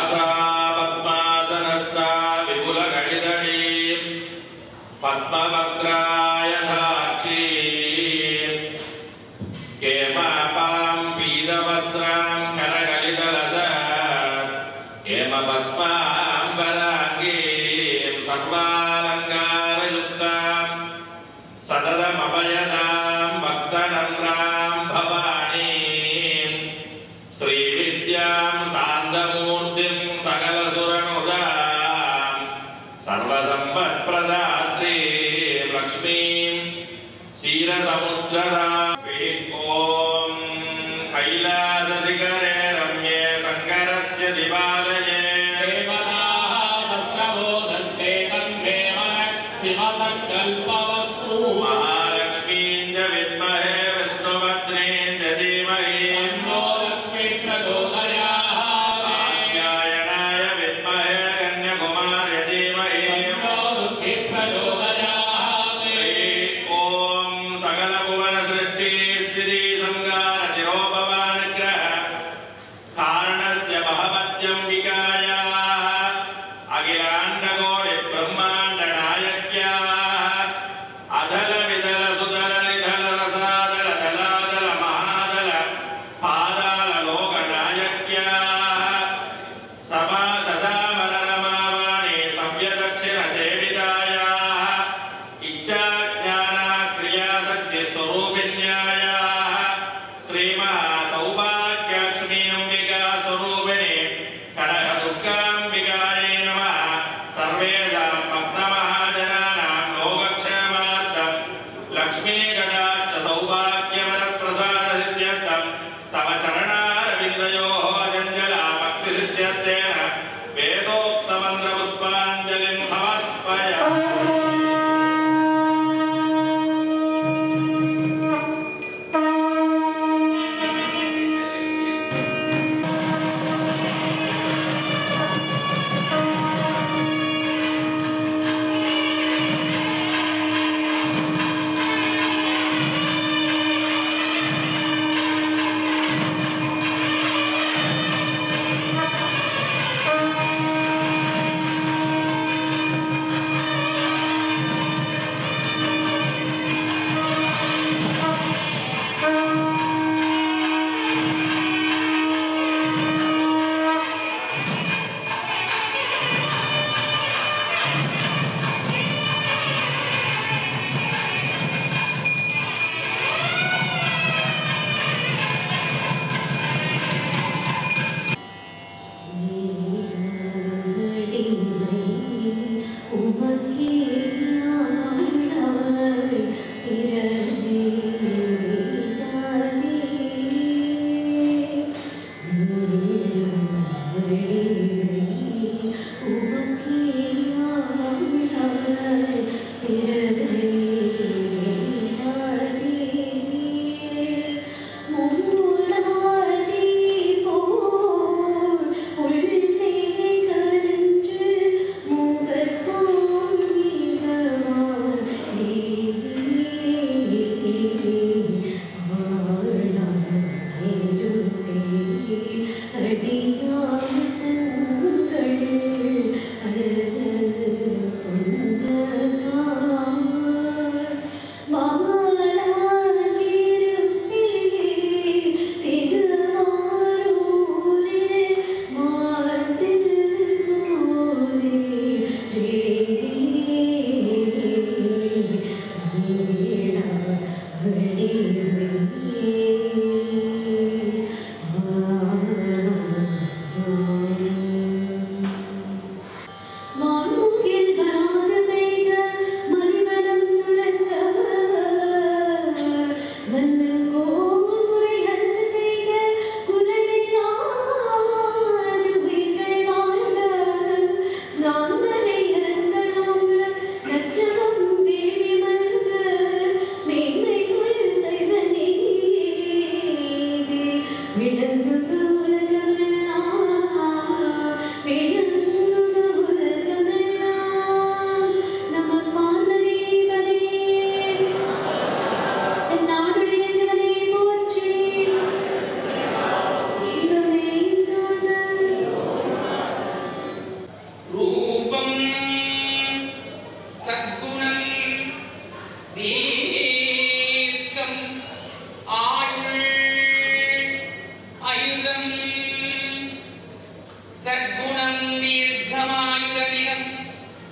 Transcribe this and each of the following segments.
व्यासा पद्मासनस्था विपुलगणितडी पद्मवक्त्रायथाक्षी केमापां पीतवस्त्रां खरगलितलस हेमपद्माम्बराङ्गीं सर्वालङ्कारयुक्तां सततमभयदां भक्तनम्रां भवानीं श्रीविद्यां सान्दमूर्तिं सकलसुरनुदां सर्वसम्पत्प्रदात्रीं लक्ष्मीं क्षीरसमुद्ररा ॐ कैलासदिगरे रम्ये शङ्करस्य दिवालये महालक्ष्मीं च विद्महे विष्णुभद्रीं च धीमहि कात्यायनाय विद्महे कन्याकुमार्य धीमहि ॐ सकलभुवनसृष्टि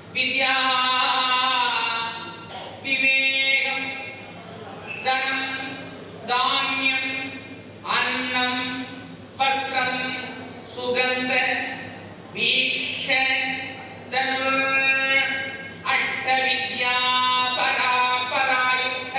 विद्या विवेकं धनं धान्यम् अन्नं वस्त्रं सुगन्ध वीक्ष धनुर् अष्टविद्या परा परायुक्त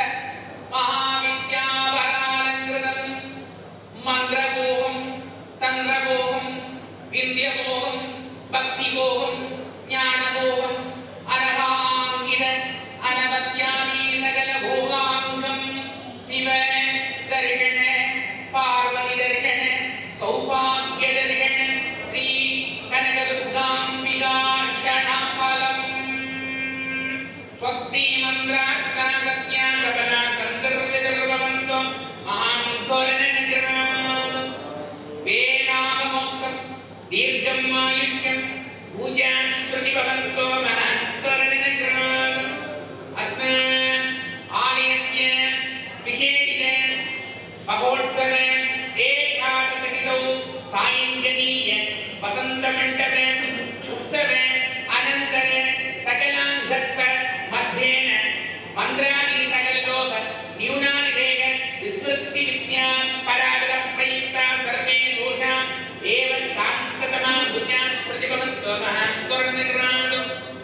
महाविद्यापरालङ्कृतं मन्त्रमोहं तन्त्रमोहं विन्द्यमोहं भक्तिमोहं ज्ञानमोहं अनहाङ्गित अनवद्यानि सकलभोगाङ्गं शिव दर्शन पार्वती दर्शन सौभाग्य दर्शन श्री कनकदुर्गाम्बिका क्षणफलम् स्वस्ति मन्त्रार्था सत्या सबला सन्दर्भवन्तो महान्तोरणनगरात् वेदागमोक्तं दीर्घम् आयुष्यं पूजाश्रुतिभवन्तो महान्तोरणनगरात् अस्मान् आलयस्य विशेषित महोत्सव एकादशगितौ सायञ्जनीय वसन्तमण्डप उत्सव अनन्तर सकलाङ्घत्व मध्येन मन्त्रादि सकललोक न्यूनादिदेह विस्मृति विद्या परागत प्रयुक्ता सर्वे दोषा एव शान्ततमा भुजा श्रुतिभवन्तो महान्तोरणनिर्माणो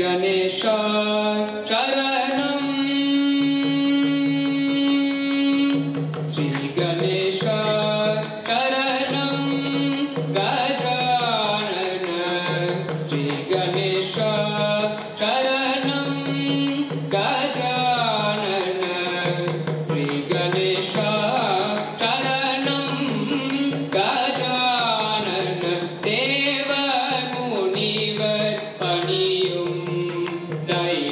गणेशाय शरणम् श्रीगणेशाय शरणं गजानन श्रीगणेशाय शरणं गजानन श्रीगणेशाय शरणं गजानन देवमुनिवर பணியும் தை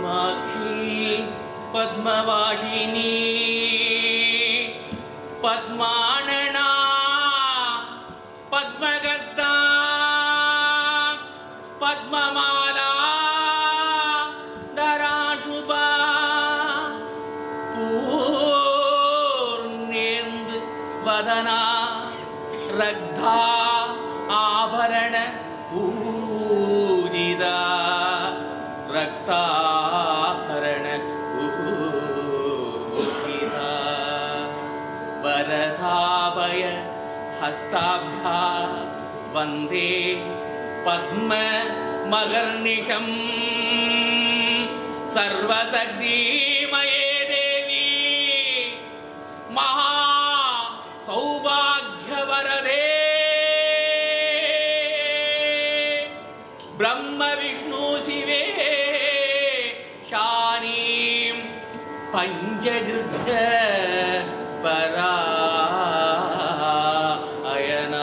पद्माक्षी पद्मवासिनी पद्मानना पद्मगस्ता पद्ममाला धराशुभा पूर्णेन्दु वदना रग्धा आभरण पूजिता रक्ताभरण पूजिता वरदाभय हस्ताभ्या वन्दे पद्म मगर्निशम् सर्वशक्तिमये देवी महा सौभाग्यवरदे ब्रह्म विष्णु शिवे शानीं पञ्चगृध्य परायणा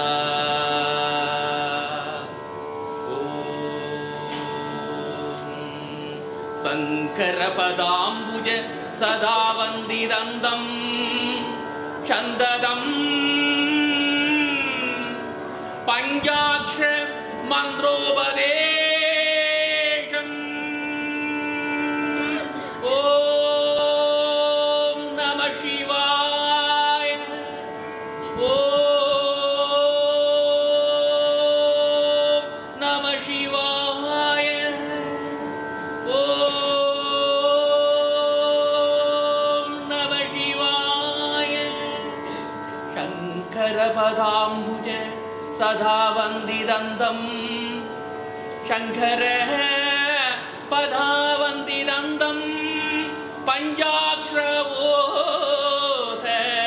शङ्करपदाम्बुज सदा वन्दिदन्तं छन्ददम् पञ्चाक्षर मन्त्रोपदेशम् ॐ नमः शिवाय ॐ नमः शिवाय ॐ नमः शिवाय शङ्करपदाम्बुज सदा वन्दिदन्तं शङ्कर पदा वन्दिदन्तं पञ्चाक्षरबोध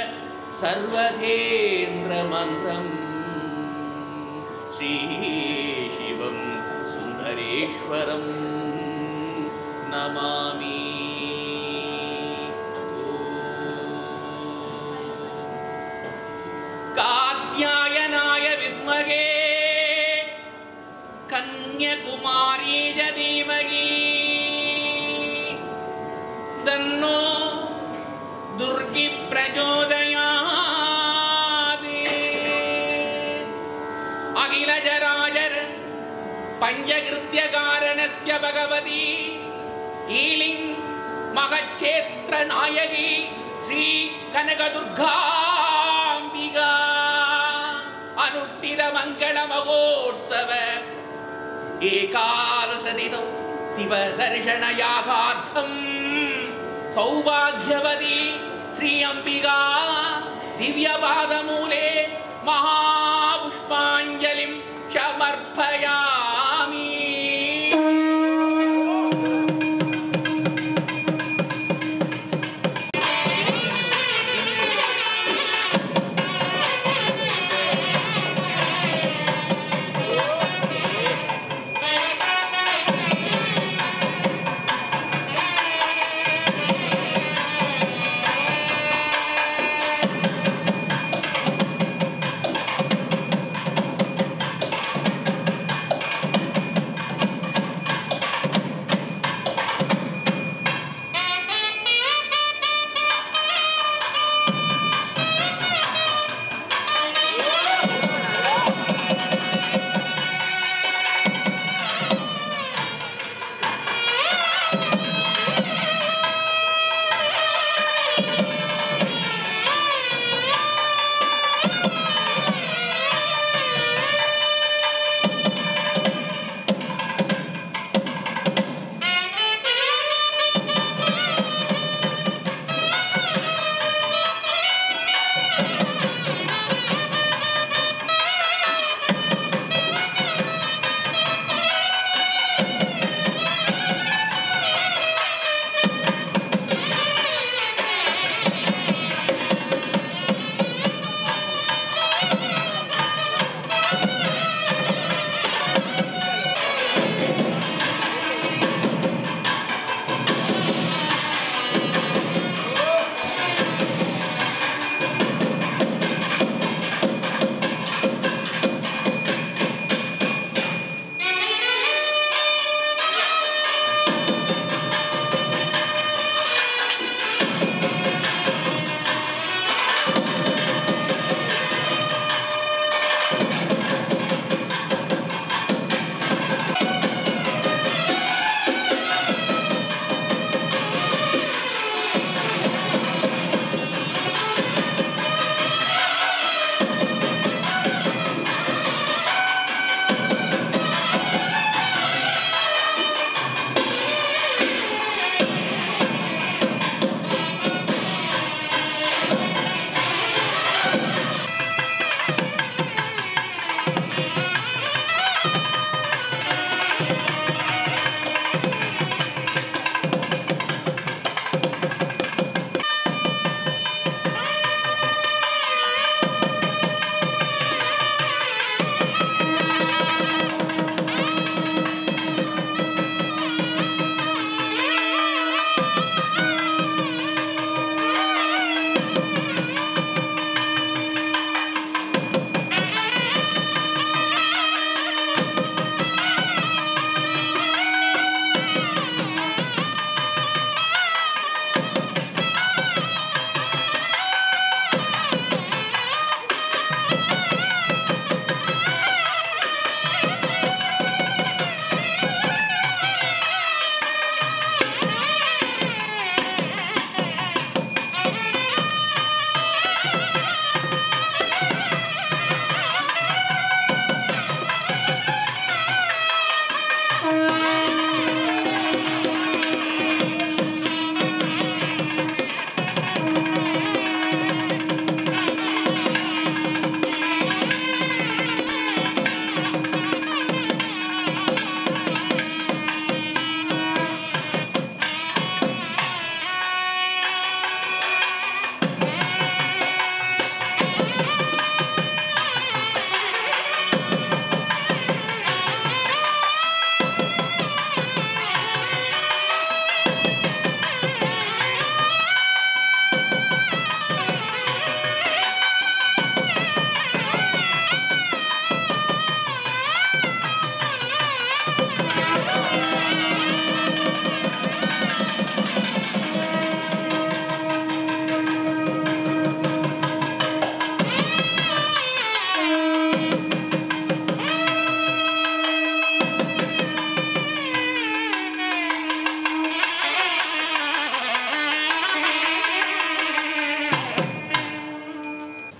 सर्वधेन्द्रमन्त्रं श्रीशिवं सुन्दरेश्वरं नमामि कात्यायनाय विद्महे कन्यकुमारी च धीमहि तन्नो दुर्गि प्रचोदयात् अखिलजराजर पञ्चकृत्यकारणस्य भगवती ईलिङ् महक्षेत्रनायकी श्री कनकदुर्गाम्बिका अनुष्ठितमङ्गलमहोत्सव एकादशदिनं शिवदर्शनयागार्थं सौभाग्यवती श्री अम्बिका दिव्यपादमूले महापुष्पाञ्जलिं समर्पयामि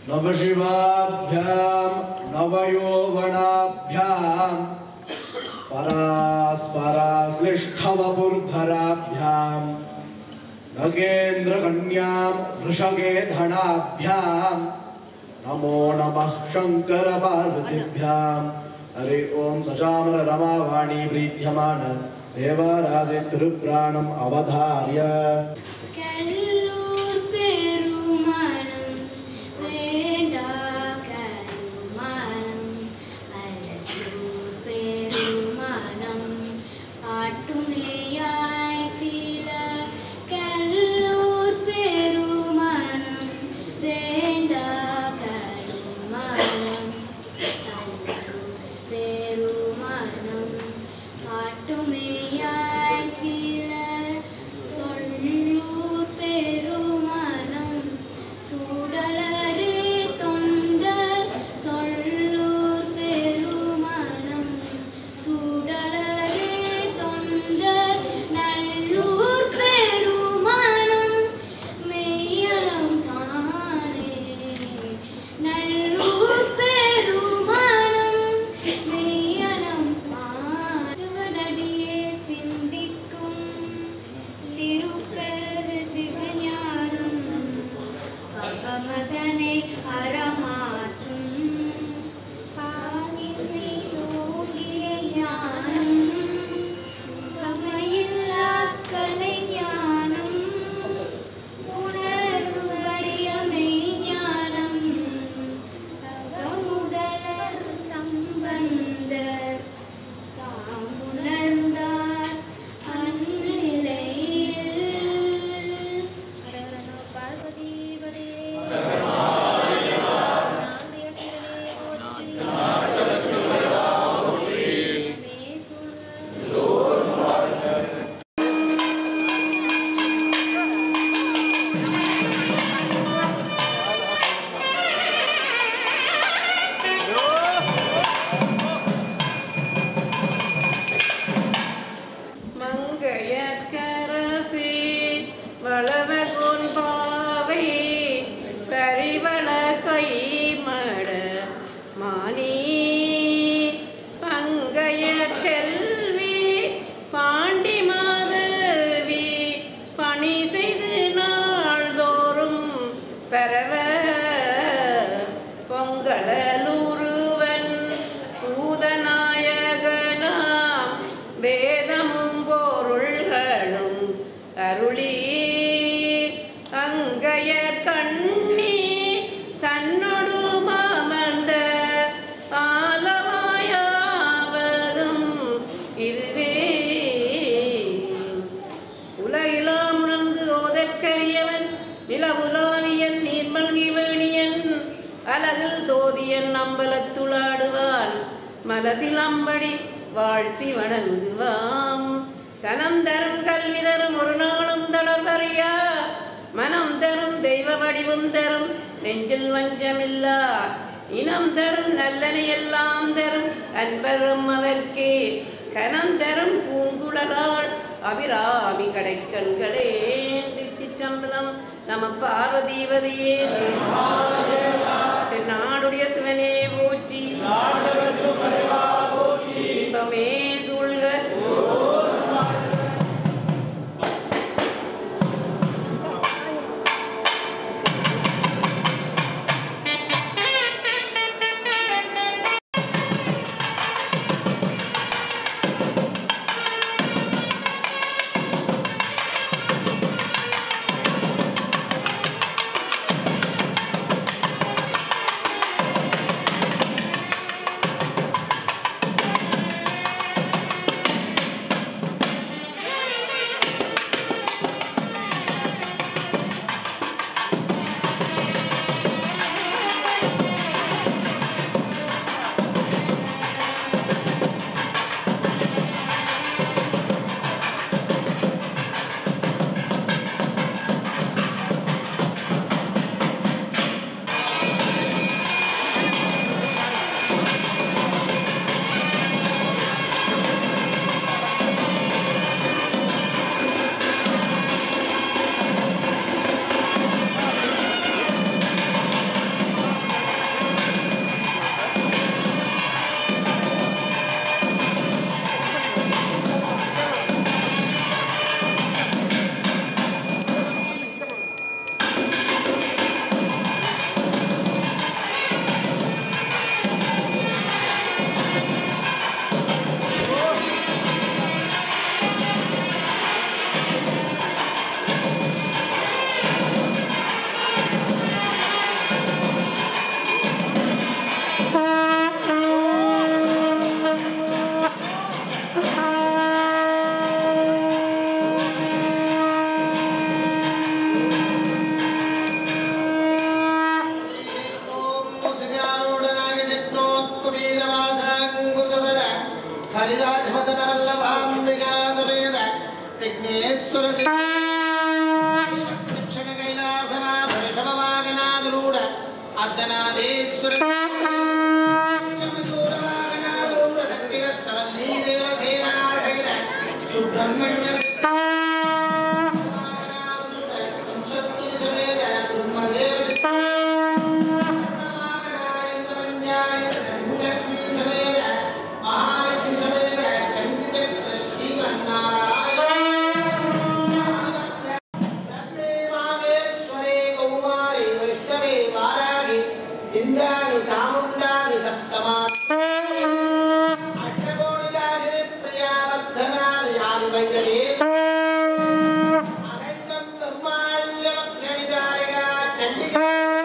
नवशिवाभ्यां नवयौवनाभ्यां परास्पराश्लिष्ठवपुर्धराभ्यां नगेन्द्रकन्यां वृषगेधनाभ्यां नमो नमः शङ्करपार्वतीभ्यां हरि ओं सचामर रमावाणी प्रीत्यमान देवारादित्रिप्राणम् अवधार्य கல்லூர் பெருமானம் வேண்டா கருமானம் அலூர் பெருமானம் ஆட்டுமேயாய் தீர கல்லூர் பெருமானம் வேண்டா கருமானம் அலூர் பெருமானம் ஆட்டுமேயாய் தீர சொல்லூர் பெருமானம் சூடலரே தொந்த சொல்லூர் பெருமானம் சூடலரே தொந்த நல்லூர் பெருமானம் மெய்யலம் தானே நல்லூர் பெருமானம் மெய்யலம் சிவனடியே சிந்திக்கும் திருப்பெருது சிவஞானம் பகமதனை அறமாற்றும் பாகினை ஓங்கிய ஞானம் பமையில்லா கலை ஞானம் உணர்வறியமை ஞானம் தகமுதலர் சம்பந்தர் தாம் உணர்ந்தார் அந்நிலையில் பார்வதீபதே மங்கையற்கரசி வளவகுன் பாவை பரிவள கைமட மானி பங்கைய செல்வி பாண்டி மாதவி பணி செய்து நாள்தோறும் பரவ பொங்கலூருவன் பூதநாயகனாம் வேதமும் பொருள்களும் அருளி அங்கைய கண்ணி தன்னொடு மாமண்ட ஆலவாயாவதும் இதுவே உலகிலாம் உணர்ந்து ஓதற்கரியவன் நிலவுலாவியன் நீர்மல்கி வேணியன் அலகில் சோதியன் அம்பலத்துளாடுவான் மலசிலம்படி வாழ்த்தி வணங்குவாம் தனம் தரும் கல்வி தரும் ஒரு நாளும் தளர்வறியா மனம் தரும் தெய்வ வடிவும் தரும் நெஞ்சில் வஞ்சமில்லா இனம் தரும் நல்லனை எல்லாம் தரும் அன்பரும் அவர்க்கே கனம் தரும் பூங்குழலாள் அபிராமி கடைக்கண்களே சிற்றம்பலம் நம பார்வதீவதியே நாடுடைய சிவனே போற்றி இன்பமே சூழ்க ஆ ವಿಘ್ನೇಶ್ವರ ದಕ್ಷಿಣ ಕೈಲಾಸವಾಸ ಋಷಭವಾಗನಾದ್ರೂಢ ಅರ್ಧನಾದೇಶ್ವರ ದೂರವಾಗನಾದ್ರೂಢ ಶಕ್ತಿಗಸ್ತವಲ್ಲೀ ದೇವಸೇನಾ ಸಹಿತ ಸುಬ್ರಹ್ಮಣ್ಯ ಇಂದ್ರಾಣಿ ಸಾಮುಂಡಾನಿ ಸಪ್ತಮಾ ಅಷ್ಟಕೋಟಿಲಾಗಿರಿ ಪ್ರಿಯಾವರ್ಧನಾನಿ ಯಾನಿ ವೈರವೇ ಅಖಂಡಂ ನಿರ್ಮಾಲ್ಯಮಕ್ಷಣಿದಾರಿಗ ಚಂಡಿಕಾ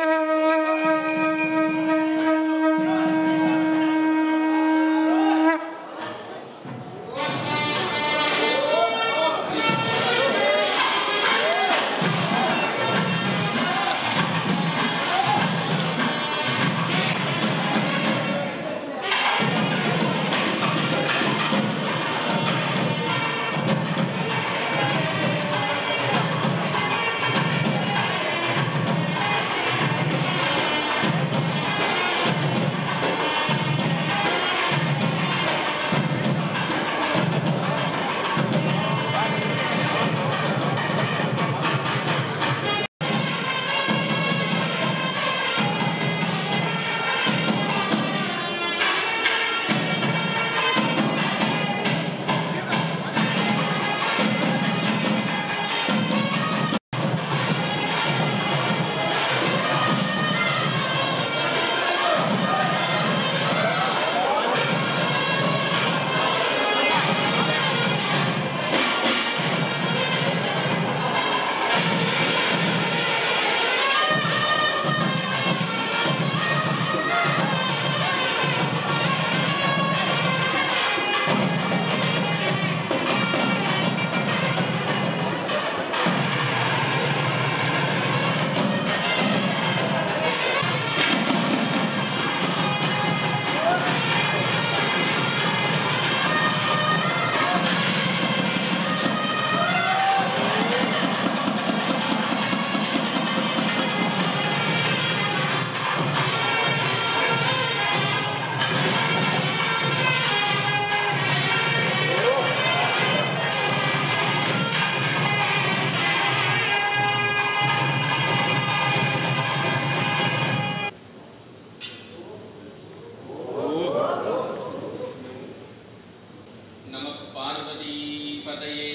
நம பார்வதி பதையே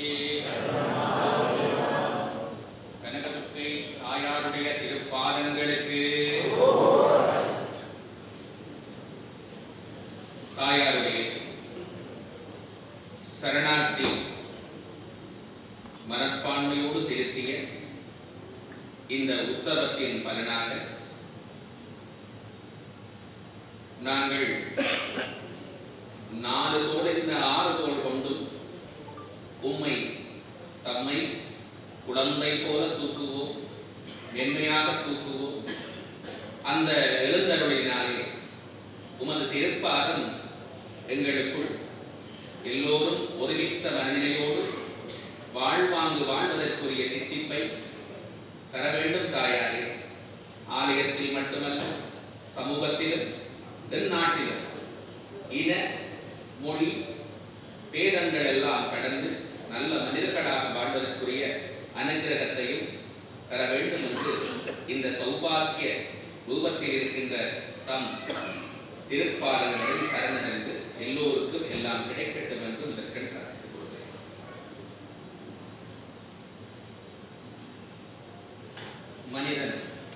கனகதுர்க்கை தாயாருடைய திருப்பாதங்களுக்கு தாயாருடைய சரணார்த்தி மனப்பான்மையோடு செலுத்திய இந்த உற்சவத்தின் பலனாக நாங்கள் நாலு தோடு இருந்த ஆறு தோள் கொண்டு உம்மை தம்மை குழந்தை போல தூக்குவோம் மென்மையாக தூக்குவோம் அந்த எழுந்தருளினாலே உமது திருப்பாதம் எங்களுக்குள் எல்லோரும் ஒருமித்த மனநிலையோடு வாழ்வாங்கு வாழ்வதற்குரிய சித்திப்பை தர வேண்டும் தாயாரே ஆலயத்தில் மட்டுமல்ல சமூகத்திலும் தென்னாட்டிலும் இன மொழி பேதங்கள் எல்லாம் கடந்து நல்ல மனிதர்களாக வாழ்வதற்குரிய அனுகிரகத்தையும் தர வேண்டும் என்று இந்த சௌபாக்கிய ரூபத்தில் இருக்கின்ற தம் திருப்பாதங்களில் சரணடைந்து எல்லோருக்கும் எல்லாம் கிடைக்கட்டும் என்று இதற்கென் பிரார்த்தித்துக் கொள்கிறேன். மனிதன்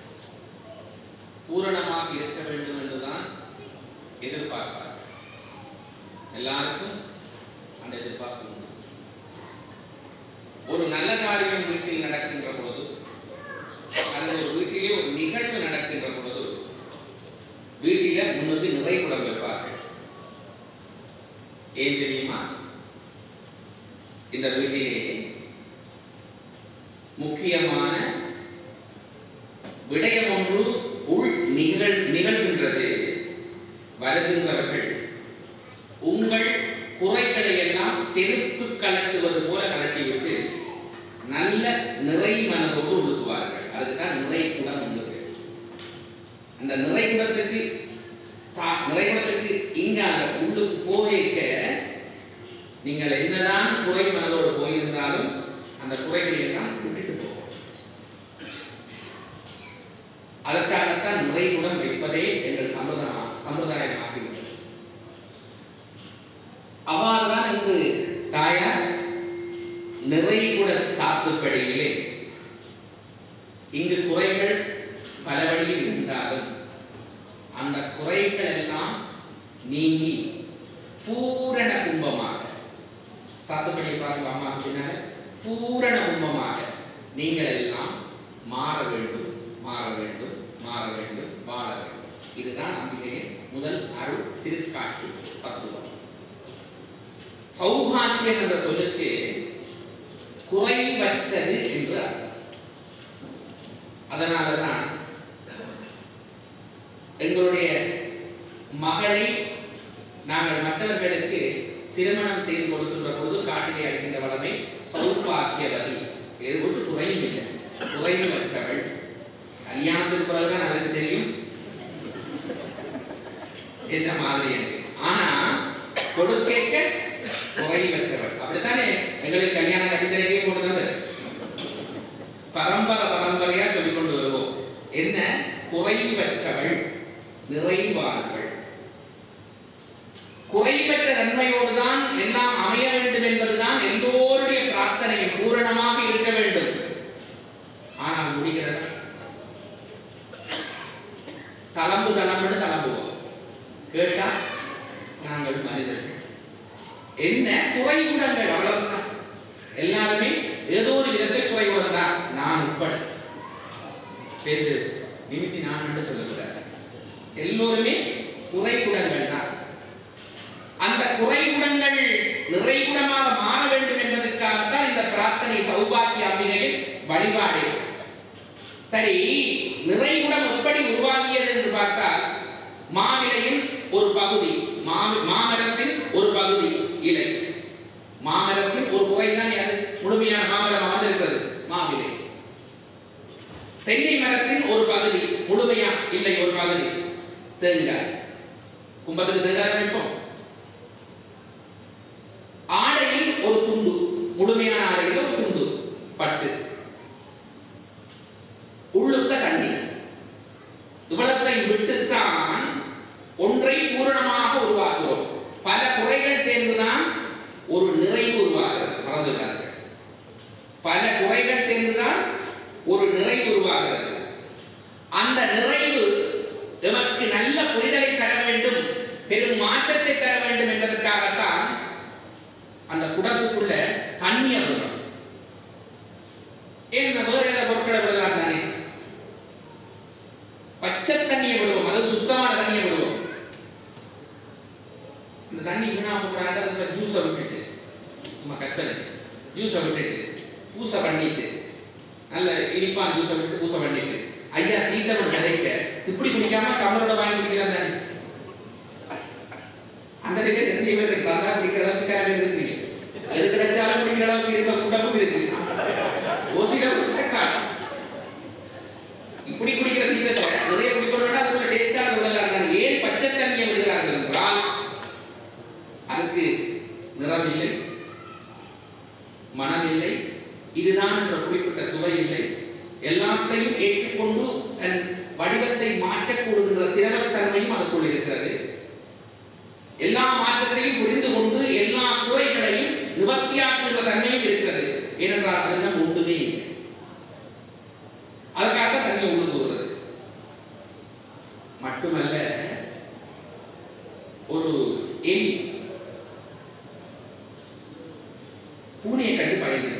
பூரணமாக இருக்க வேண்டும் என்றுதான் எதிர்பார்ப்பார் எல்லாருக்கும் அந்த எதிர்பார்ப்பு உண்டு ஒரு நல்ல காரியம் வீட்டில் நடக்கின்ற பொழுது அல்லது ஒரு வீட்டிலே ஒரு நிகழ்வு நடக்கின்ற பொழுது வீட்டில முன்னுக்கு நிறைகுடம் வைப்பார்கள் ஏன் தெரியுமா இந்த வீட்டிலே முக்கியமான விடயம் ஒன்று உள் நிகழ் நிகழ்கின்றது வருகின்றவர்கள் உங்கள் குறைகளை எல்லாம் செருப்பு கலட்டுவது போல கலட்டிவிட்டு நிறை மனதோடு ஒழுக்குவார்கள் அதுக்கு தான் நிறை குடம் ஒன்று அந்த நிறை குடத்துக்கு தா- நிறை குடத்துக்கு இங்க அந்த உள்ளுக்கு போகைக்க நீங்கள் என்னதான் குறை மனதோடு போயிருந்தாலும் அந்த குறைகளை எல்லாம் விட்டுட்டு போகும் அதற்காகத்தான் நிறைவுடன் வைப்பதே எங்கள் சம்பிரதாயம் சம்பிரதாயமாகிவிட்டது அவ்வாறுதான் இங்கு தாயார் நிறைகுட சாத்துப்படியிலே இங்கு குறைகள் பல வழியில் இருந்தாலும் அந்த குறைகள் எல்லாம் நீங்கி பூரண கும்பமாக சாத்துப்படியை பாருங்க அம்மா பின்னால பூரண கும்பமாக நீங்கள் எல்லாம் மாற வேண்டும் மாற வேண்டும் மாற வேண்டும் வாழ வேண்டும் இதுதான் அம்பிகையின் முதல் அருள் திருக்காட்சி தத்துவம் சௌபாக்கியம் என்ற சொல்லுக்கு குறைவற்றது என்று அர்த்தம் அதனாலதான் எங்களுடைய மகளை நாங்கள் மற்றவர்களுக்கு திருமணம் செய்து கொடுக்கின்ற பொழுது காட்டிலே அளிக்கின்ற வளமை சௌபாக்கியவதி இது ஒன்று குறையும் இல்லை குறைவற்றவள் கல்யாணத்துக்கு பிறகுதான் எனக்கு தெரியும் என்ற மாதிரி எனக்கு ஆனா கொடுக்க குறைவற்றவள் அப்படித்தானே எங்களுக்கு கல்யாணம் கட்டித்தரைக்கே போடுறது பரம்பரை பரம்பரையா சொல்லிக் கொண்டு வருவோம் என்ன குறைவற்றவள் நிறைவானவள் குறைவற்ற தன்மையோடு தான் எல்லாம் அமைய வேண்டும் என்பதுதான் எல்லோருடைய பிரார்த்தனையும் பூரணமாக இருக்க வேண்டும் ஆனால் முடிகிறது தளம்பு தளம்புன்னு தளம்புவோம் கேட்டா நாங்கள் மனிதர்கள் என்ன குறைகுடங்கள் அவ்வளவுதான் எல்லாருமே ஏதோ ஒரு விதத்தில் குறைவுடன் தான் நான் உட்பட பேரு நிமித்தி நான் என்று சொல்லக்கூடாது எல்லோருமே குறைகுடங்கள் தான் அந்த குறைகுடங்கள் நிறைகுடமாக மாற வேண்டும் என்பதற்காகத்தான் இந்த பிரார்த்தனை சௌபாக்கிய அம்பிகையின் வழிபாடு சரி நிறைகுடம் எப்படி உருவாகியது என்று பார்த்தால் மாவிலையின் ஒரு பகுதி மாவி மாமரத்தின் ஒரு பகுதி இலை மாமரத்தின் ஒரு புகை தானே அது முழுமையான மாமரம் வந்திருக்கிறது மாவிலை தென்னை மரத்தின் ஒரு பகுதி முழுமையா இல்லை ஒரு பகுதி தேங்காய் கும்பத்துக்கு தேங்காய் வைப்போம் ஆடையில் ஒரு துண்டு முழுமையான ஆடையில் ஒரு துண்டு பட்டு உள்ளுத்த கண்டி இவ்வளத்தை விட்டுத்தான் ஒன்றை பூரணமாக உருவாக்குகிறோம் பல குறைகள் சேர்ந்துதான் ஒரு நிறைவு உருவாகிறது மறந்துவிடார்கள் பல குறைகள் சேர்ந்துதான் ஒரு நிறைவு உருவாகிறது அந்த நிறைவு எமக்கு நல்ல புரிதலை தர வேண்டும் பெரும் மாற்றத்தை தர வேண்டும் என்பதற்காகத்தான் அந்த குடத்துக்குள்ள தண்ணியை விடணும் ஏன் இந்த வேற ஏதாவது பொருட்களை விடலாம் தானே பச்சை தண்ணியை விடுவோம் அதாவது சுத்தமான தண்ணியை விடுவோம் இந்த தண்ணி வீணாக போகிறாங்க அதுக்குள்ள ஜூஸை விட்டுட்டு சும்மா கற்பனை ஜூஸை விட்டுட்டு பூசை பண்ணிட்டு நல்ல இனிப்பான ஜூஸை விட்டு பூசை பண்ணிட்டு ஐயா தீத்தவன் கதைக்க இப்படி குடிக்காம கமலோட வாங்கி குடிக்கிறான் தானே அந்த இடத்துல நிறைய பேர் இருக்கு வந்தா குடிக்கிற அளவுக்கு காரணம் இருக்கு எது கிடைச்சாலும் குடிக்கிற அளவுக்கு இருக்க கூட்டமும் இருக்கு ஓசில காட்டும் இப்படி குடிக்கிற தீர்த்தத்தை நிறைய குடிக்கணும்னா அதுக்குள்ள டேஸ்டான விடலாம் ஏன் பச்சை தண்ணியை விடுகிறார்கள் என்றால் அதுக்கு நிறம் இல்லை மனம் இல்லை இதுதான் என்ற குறிப்பிட்ட சுவை இல்லை எல்லாத்தையும் ஏற்றுக்கொண்டு தன் வடிவத்தை மாற்றக்கூடுகின்ற திரவத்தன்மையும் அதுக்குள் இருக்கிறது எல்லா மாற்றத்தையும் புரிந்து கொண்டு எல்லா குறைகளையும் நிவர்த்தியாக்குகின்ற தன்மையும் இருக்கிறது ஏனென்றால் அதெல்லாம் ஒன்றுமே இல்லை அதுக்காக தண்ணி ஒழுங்குகிறது மட்டுமல்ல ஒரு எலி பூனையை கண்டு பயந்தது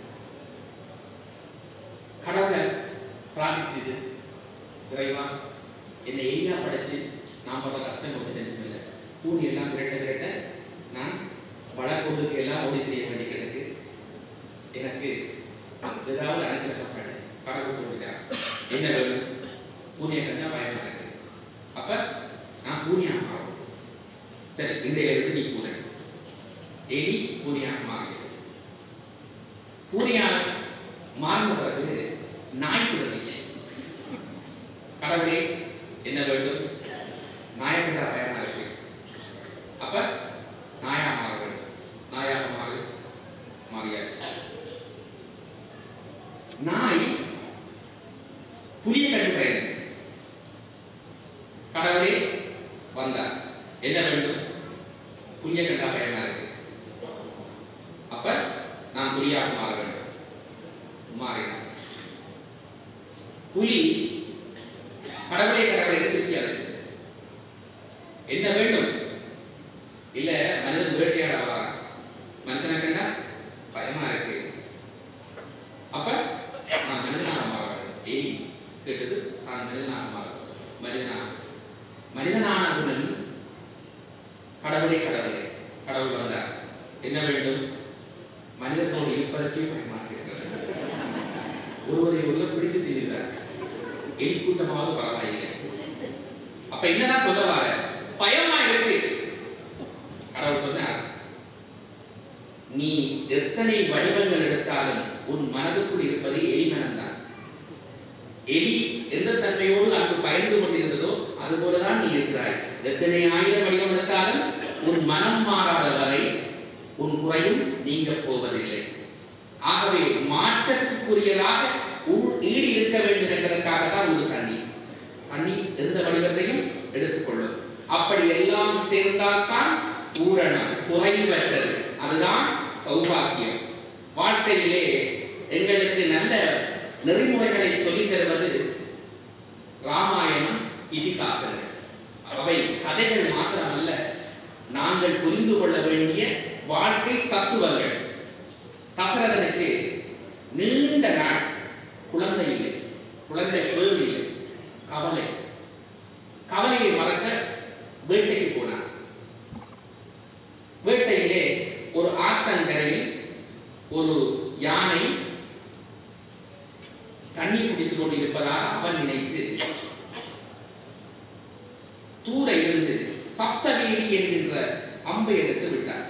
கடவுளை பிரார்த்தித்தது இறைவா என்னை எலியா படைச்சு நான் படுற கஷ்டம் கொஞ்சம் நெஞ்சமில்லை பூனி எல்லாம் விரட்ட விரட்ட நான் வளர்ப்பொழுதுக்கு எல்லாம் ஓடி தெரிய வேண்டி கிடக்கு எனக்கு ஏதாவது அனுகிரகம் பண்ணு கடவுள் சொல்லிட்டார் என்ன வேணும் பூனியை கண்டா பயமா இருக்கு அப்ப நான் பூனியா மாறும் சரி இன்றைய இருந்து நீ பூனை எலி பூனியாக மாறியது பூனியா மாறின பிறகு நாய் பிறந்துச்சு கடவுளே என்ன வேண்டும் நாயக்கடா பயமா இருக்கு அப்ப நாயா மாற வேண்டும் நாயாக மாறு மாறியாச்சு நாய் புலிய கண்டு பயந்து கடவுளே வந்தார் என்ன வேண்டும் புலிய கண்டா பயமா இருக்கு அப்ப நான் புலியாக மாற வேண்டும் மாறினான் புலி கடவுளே கடவுளை திருப்பி அழைச்சது என்ன வேண்டும் இல்ல மனிதன் வேட்டையாட வரான் மனுஷனை கண்டா பயமா இருக்கு அப்ப நான் மனிதனாக மாற வேண்டும் ஏய் கேட்டது நான் மனிதனாக மாற மனிதனாக மனிதனானவன் கடவுளே கடவுளே கடவுள் வந்தார் என்ன வேண்டும் மனிதர்களோடு இருப்பதற்கே பயமாக இருக்கிறது ஒருவரை ஒருவர் பிடித்து திரிகிறார் எலி கூட்டமாவது பரவாயில்லை அப்ப என்னதான் சொல்ல வர பயமா இருக்கு கடவுள் சொன்னார் நீ எத்தனை வடிவங்கள் எடுத்தாலும் உன் மனதுக்குள் இருப்பது எலி மனம்தான் எலி எந்த தன்மையோடு அங்கு பயந்து கொண்டிருந்ததோ அதுபோலதான் நீ இருக்கிறாய் எத்தனை ஆயிரம் வடிவம் எடுத்தாலும் உன் மனம் மாறாத வரை உன் குறையும் நீங்க போவதில்லை ஆகவே மாற்றத்துக்குரியதாக உள் ஈடு இருக்க வேண்டும் என்பதற்காக தான் ஒரு தண்ணீர் தண்ணீர் எந்த வடிவத்தையும் எடுத்துக்கொள்ளும் அப்படி எல்லாம் சேர்ந்தால்தான் பூரணம் குறைவற்றது அதுதான் சௌபாக்கியம் வாழ்க்கையிலே எங்களுக்கு நல்ல நெறிமுறைகளை சொல்லித் தருவது ராமாயணம் இதிகாசங்கள் அவை கதைகள் மாத்திரமல்ல நாங்கள் புரிந்து கொள்ள வேண்டிய வாழ்க்கை தத்துவங்கள் தசரதனுக்கு நீண்ட நாள் குழந்தை இல்லை குழந்தை பேர் இல்லை கவலை கவலையை மறக்க வேட்டைக்கு போனார் வேட்டையிலே ஒரு ஆத்தங்கரையில் ஒரு யானை தண்ணீர் குடித்துக் கொண்டிருப்பதாக அவன் நினைத்து தூர இருந்து சப்தவேதி என்கின்ற அம்பை எடுத்து விட்டார்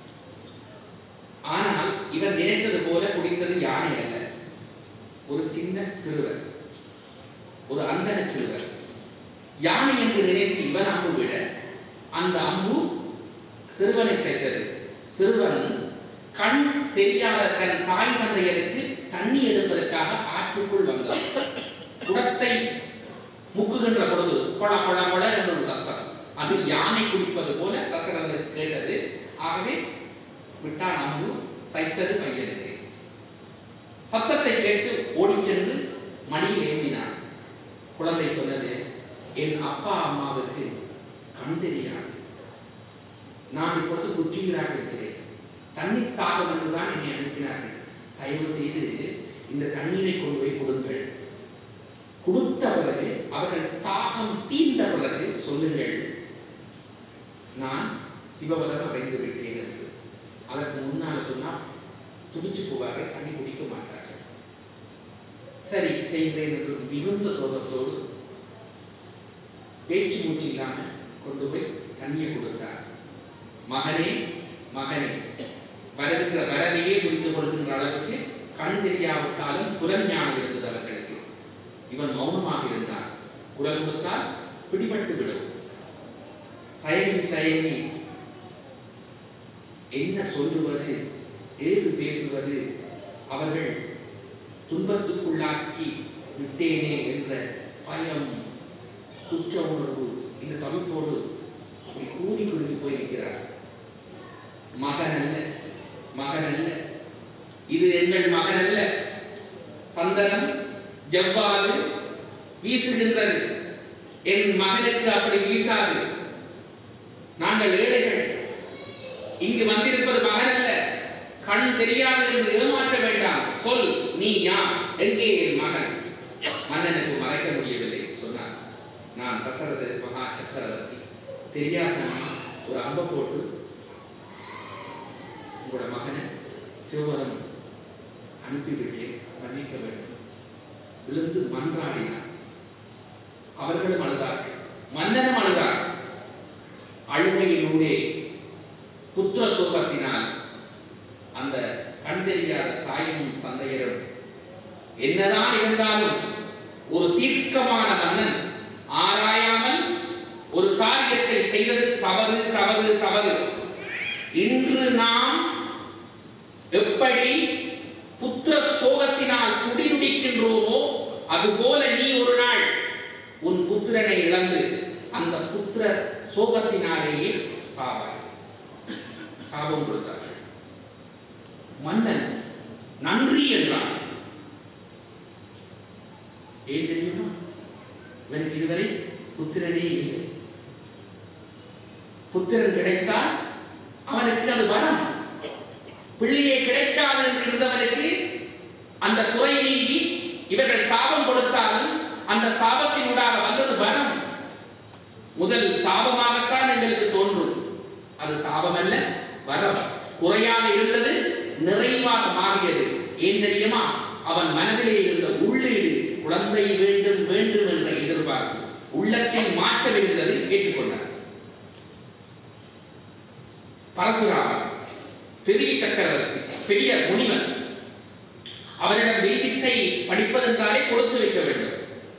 ஆனால் இவர் நினைத்தது போல குடித்தது யானை அல்ல ஒரு சின்ன சிறுவர் ஒரு அந்தன சிறுவர் யானை என்று நினைத்து இவன் அம்பு விட அந்த அம்பு சிறுவனை தைத்தது சிறுவன் கண் தெரியாத தன் தாய் தந்தையருக்கு தண்ணி எடுப்பதற்காக ஆற்றுக்குள் வந்தான் குடத்தை முக்குகின்ற பொழுது கொல கொல கொல என்ற ஒரு சத்தம் அது யானை குடிப்பது போல தசரதர் கேட்டது ஆகவே விட்டான் அம்பு தைத்தது பையனுக்கு சத்தத்தை கேட்டு ஓடிச் சென்று மடியில் ஏந்தினான் குழந்தை சொன்னது என் அப்பா அம்மாவுக்கு கண் தெரியாது நான் இப்பொழுது குற்றீராக இருக்கிறேன் தண்ணீர் தாகம் என்றுதான் என்னை அனுப்பினார்கள் தயவு செய்து இந்த தண்ணீரை கொண்டு போய் கொடுங்கள் கொடுத்த பிறகு அவர்கள் தாகம் தீர்ந்த பிறகு சொல்லுங்கள் நான் சிவபதம் அடைந்து விட்டேன் என்று அதற்கு முன்னால் சொன்னால் துடிச்சு போவார்கள் தண்ணி குடிக்க மாட்டார்கள் சரி செய்கிறேன் என்று மிகுந்த சோகத்தோடு பேச்சு மூச்சு இல்லாமல் கொண்டு போய் தண்ணியை கொடுத்தார் மகனே மகனே வருகின்ற வரதையே புரிந்து கொள்கின்ற அளவுக்கு கண் தெரியாவிட்டாலும் புறஞானம் இருந்தது அவர்களுக்கு இவன் மௌனமாக இருந்தான் குரல் கொடுத்தால் பிடிபட்டு விடும் தயங்கி தயங்கி என்ன சொல்லுவது ஏது பேசுவது அவர்கள் துன்பத்துக்குள்ளாக்கி விட்டேனே என்ற பயம் குற்ற உணர்வு இந்த தவிப்போடு இப்படி கூடி குறுகி போய் நிற்கிறார் மகன் அல்ல மகன் அல்ல இது எங்கள் மகன் அல்ல சந்தனம் ஜவ்வாது வீசுகின்றது என் மகனுக்கு அப்படி வீசாது நாங்கள் ஏழைகள் இங்கு வந்திருப்பது மகன் அல்ல கண் தெரியாது என்று ஏமாற்ற வேண்டாம் சொல் நீ யார் எங்கே என் மகன் மன்னனுக்கு மறைக்க முடியவில்லை சொன்னார் நான் தசரத மகா சக்கரவர்த்தி தெரியாதவனா ஒரு அம்பை போட்டு உங்களோட மகனை சிவபுரம் அனுப்பிவிட்டேன் மன்னிக்க வேண்டும் விழுந்து மன்றாடினார் அவர்களும் அழுதார்கள் மன்னனும் அழுதார் அழுகையிலூடே புத்திர சோகத்தினால் அந்த கண் தெரியாத தாயும் தந்தையரும் என்னதான் இருந்தாலும் ஒரு தீர்க்கமான மன்னன் ஆராயாமல் ஒரு காரியத்தை செய்வது தவறு தவறு தவறு இன்று நாம் எப்படி புத்திர சோகத்தினால் துடிதுடிக்கின்றோமோ அதுபோல நீ ஒரு நாள் உன் புத்திரனை இழந்து அந்த புத்திர சோகத்தினாலேயே சாவாய் சாபம் கொடுத்தார்கள் மன்னன் நன்றி என்றான் ஏன் தெரியுமா இவனுக்கு இதுவரை புத்திரனே இல்லை புத்திரன் கிடைத்தால் அவனுக்கு அது வரம் பிள்ளையே கிடைக்காது என்று இருந்தவனுக்கு அந்த குறை நீங்கி இவர்கள் சாபம் கொடுத்தாலும் அந்த சாபத்தினூடாக வந்தது வரம் முதல் சாபமாகத்தான் எங்களுக்கு தோன்றும் அது சாபம் அல்ல வரம் குறையாக இருந்தது நிறைவாக மாறியது ஏன் தெரியுமா அவன் மனதிலே இருந்த உள்ளீடு குழந்தை வேண்டும் வேண்டும் என்ற எதிர்பார்ப்பு உள்ளத்தில் மாற்றம் இருந்தது ஏற்றுக்கொண்டார் பரசுராமன் பெரிய சக்கரவர்த்தி பெரிய முனிவன் அவனிடம் வேதித்தை படிப்பதென்றாலே கொடுத்து வைக்க வேண்டும்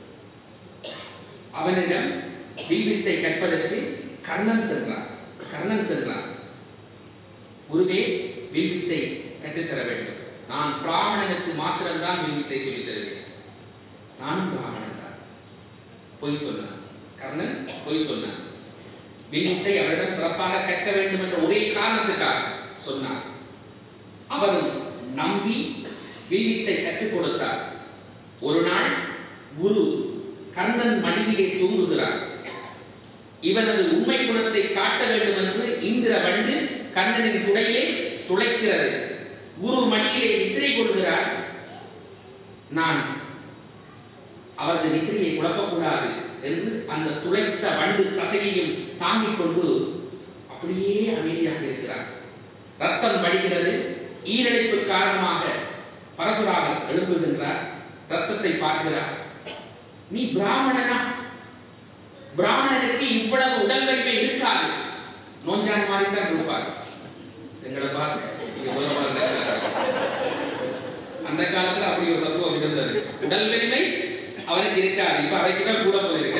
அவனிடம் வில்வித்தை கற்பதற்கு கர்ணன் சென்றான் கர்ணன் சென்றான் குருவே வில்வித்தை கற்றுத்தர வேண்டும் நான் பிராமணனுக்கு மாத்திரம்தான் வில்வித்தை சொல்லித் தருவேன் நானும் பிராமணன் தான் பொய் சொன்னான் கர்ணன் பொய் சொன்னான் வில்வித்தை அவரிடம் சிறப்பாக கற்க வேண்டும் என்ற ஒரே காரணத்துக்காக சொன்னார் அவரும் நம்பி வில்வித்தை கற்றுக் கொடுத்தார் ஒரு நாள் குரு கர்ணன் மடியிலே தூங்குகிறார் இவனது உண்மை குணத்தை காட்ட வேண்டும் என்று இந்திர வண்டு கர்ணனின் துடையை துளைக்கிறது குரு மடியிலே நித்திரை கொள்கிறார் நான் அவரது நித்திரையை குழப்பக்கூடாது என்று அந்த துளைத்த வண்டு தசையையும் தாங்கிக் கொண்டு அப்படியே அமைதியாக இருக்கிறார் ரத்தம் வடிகிறது ஈரழிப்பு காரணமாக பரசுராமன் எழும்புகின்றார் ரத்தத்தை பார்க்கிறார் நீ பிராமணனா பிராமணனுக்கு இவ்வளவு உடல் வலிமை இருக்காது நோஞ்சான் மாதிரி தான் இருப்பார் எங்களை பார்த்து இங்க போல வளர்ந்த அந்த காலத்துல அப்படி ஒரு தத்துவம் இருந்தது உடல் வலிமை அவருக்கு இருக்காது இப்ப அவைக்கு தான் கூட போயிருக்கு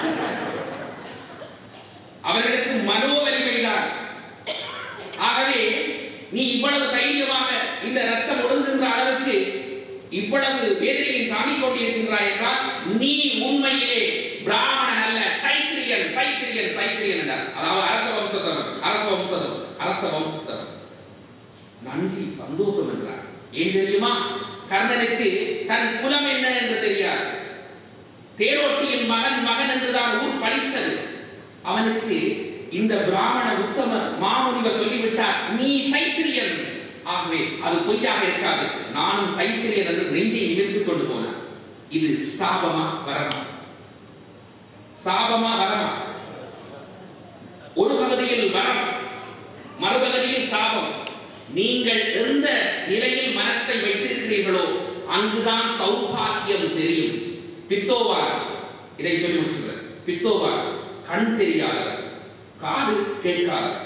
அவர்களுக்கு மனோ வலிமை தான் ஆகவே நீ இவ்வளவு தைரியமாக இந்த ரத்தம் ஒடுங்குகின்ற அளவுக்கு இவ்வளவு வேதனையும் தாங்கிக் கொண்டிருக்கின்றாய் என்றால் நீ உண்மையிலே பிராமணன் அல்ல சைத்திரியன் சைத்திரியன் சைத்திரியன் என்றார் அதாவது அரச வம்சத்தவன் அரச வம்சத்தவன் அரச வம்சத்தவன் நன்றி சந்தோஷம் என்றார் ஏன் தெரியுமா கர்ணனுக்கு தன் குலம் என்ன என்று தெரியாது தேரோட்டியின் மகன் மகன் என்றுதான் ஊர் பழித்தது அவனுக்கு இந்த பிராமண உத்தம மாமுனிவர் சொல்லிவிட்டார் நீ சைத்திரியன் ஆகவே அது பொய்யாக இருக்காது நானும் சைத்திரியன் என்று நெஞ்சை நிமிர்த்துக் கொண்டு போனான் இது சாபமா வரமா சாபமா வரமா ஒரு பகுதியில் வரம் மறுபகுதியில் சாபம் நீங்கள் எந்த நிலையில் மனத்தை வைத்திருக்கிறீர்களோ அங்குதான் சௌபாக்கியம் தெரியும் பித்தோவார் இதை சொல்லி முடிச்சுக்கிறேன் பித்தோவார் கண் தெரியாதவர் காது கேட்காதவர்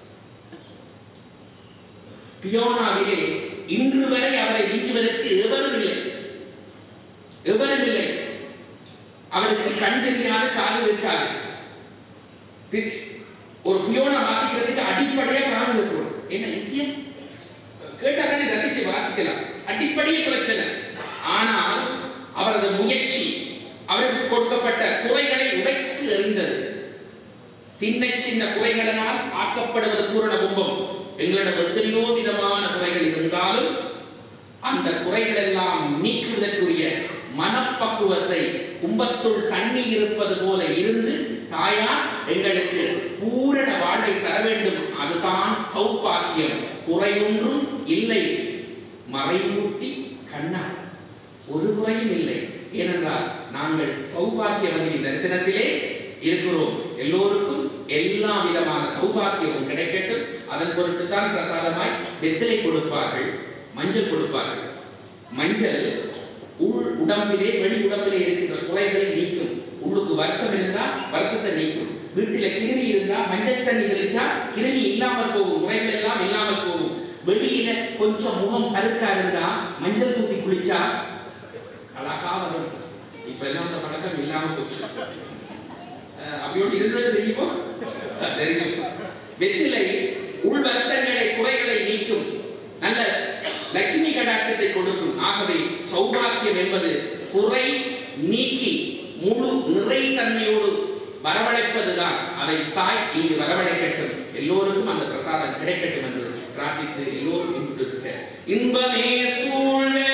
பியோனாவிலே இன்று வரை அவரை வீழ்த்துவதற்கு எவரும் இல்லை எவரும் இல்லை அவருக்கு கண் தெரியாது காது இருக்காது பி- ஒரு பியோனா வாசிக்கிறதுக்கு அடிப்படையா காது இருக்கணும் என்ன ஈஸியா கேட்டா தானே ரசித்து வாசிக்கலாம் அடிப்படையே பிரச்சனை ஆனால் அவரது முயற்சி அவருக்கு கொடுக்கப்பட்ட குறைகளை உடைத்து எறிந்தது சின்ன சின்ன குறைகளினால் ஆக்கப்படுவது பூரண கும்பம் எங்களிடம் எத்தனையோ விதமான குறைகள் இருந்தாலும் அந்த குறைகள் எல்லாம் நீக்குவதற்குரிய மனப்பக்குவத்தை கும்பத்துள் தண்ணீர் இருப்பது போல இருந்து தாயார் எங்களுக்கு பூரண வாழ்வை தர வேண்டும் அதுதான் சௌபாக்கியம் குறையொன்றும் இல்லை மறைமூர்த்தி கண்ணா ஒரு குறையும் இல்லை ஏனென்றால் நாங்கள் சௌபாக்கியவதியின் தரிசனத்திலே இருக்கிறோம் எல்லோருக்கும் எல்லா விதமான சௌபாக்கியமும் கிடைக்கட்டும் அதன் பொருட்டு தான் பிரசாதமாய் வெத்தலை கொடுப்பார்கள் மஞ்சள் கொடுப்பார்கள் மஞ்சள் உள் உடம்பிலே வெளி உடம்பிலே இருக்கின்ற குறைகளை நீக்கும் உள்ளுக்கு வருத்தம் இருந்தால் வருத்தத்தை நீக்கும் வீட்டில கிருமி இருந்தா மஞ்சள் தண்ணி தெளிச்சா கிருமி இல்லாமல் போகும் குறைகள் எல்லாம் இல்லாமல் போகும் வெளியில கொஞ்சம் முகம் கருக்கா இருந்தா மஞ்சள் பூசி குளிச்சா அழகா வரும் இப்ப எல்லாம் அந்த பழக்கம் இல்லாம போச்சு அஹ் அப்படியோடு இருந்தது தெரியுமோ அஹ் தெரியும் வெற்றிலை உள் வருத்தங்களை குறைகளை நீக்கும் நல்ல லட்சுமி கடாட்சத்தை கொடுக்கும் ஆகவே சௌபாக்கியம் என்பது குறை நீக்கி முழு நிறை தன்மையோடு வரவழைப்பதுதான் அதை தாய் இங்கு வரவழைக்கட்டும் எல்லோருக்கும் அந்த பிரசாதம் கிடைக்கட்டும் என்று பிரார்த்தித்து எல்லோரும் இன்பமே சூழ